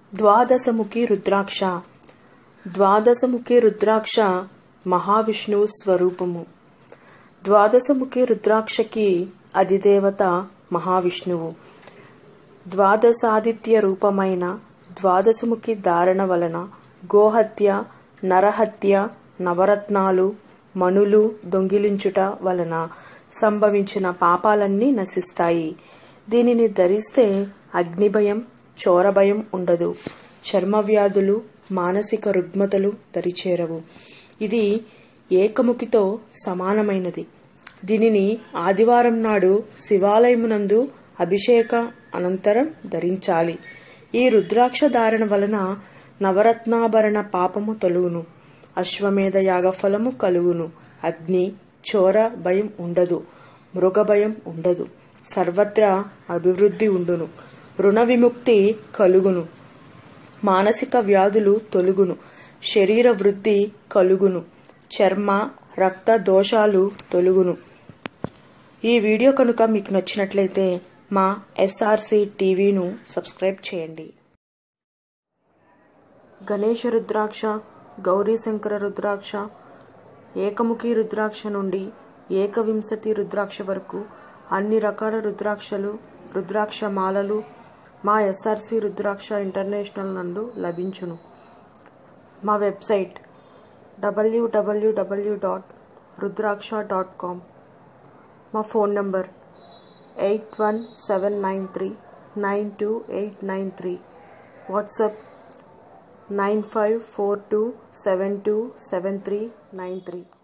ద్వాదశముఖి రుద్రాక్ష ద్వాదశముఖి రుద్రాక్ష మహావిష్ణువు స్వరూపము ద్వాదశముఖి రుద్రాక్షకి అధిదేవత మహావిష్ణువు ద్వాదశాదిత్య రూపమైన ద్వాదశముఖి ధారణ వలన గోహత్య నరహత్య నవరత్నాలు మణులు దొంగిలించుట వలన సంభవించిన పాపాలన్నీ నశిస్తాయి దీనిని ధరిస్తే అగ్నిభయం చోరభయం ఉండదు చర్మవ్యాధులు మానసిక రుగ్మతలు దరిచేరవు ఇది ఏకముఖితో సమానమైనది దీనిని ఆదివారం నాడు శివాలయమునందు అభిషేక అనంతరం ధరించాలి ఈ రుద్రాక్ష ధారణ వలన నవరత్నాభరణ పాపము తొలుగును అశ్వమేధ యాగఫలము కలుగును అగ్ని చోర భయం ఉండదు మృగ భయం ఉండదు సర్వత్రా అభివృద్ధి ఉండును రుణ విముక్తి కలుగును మానసిక వ్యాధులు తొలుగును శరీర వృద్ధి కలుగును చర్మ రక్త దోషాలు తొలుగును ఈ వీడియో కనుక మీకు నచ్చినట్లయితే మా ఎస్ఆర్సి టీవీను సబ్స్క్రైబ్ చేయండి గణేష రుద్రాక్ష గౌరీశంకర రుద్రాక్ష ఏకముఖి రుద్రాక్ష నుండి ఏకవింశతి రుద్రాక్ష వరకు అన్ని రకాల రుద్రాక్షలు రుద్రాక్ష మాలలు మా ఎస్ఆర్సి రుద్రాక్ష ఇంటర్నేషనల్ నందు లభించును మా website WWW dot Rudraksha dot com మా phone number eight one seven nine three nine two eight nine three WhatsApp nine five four two seven two seven three nine three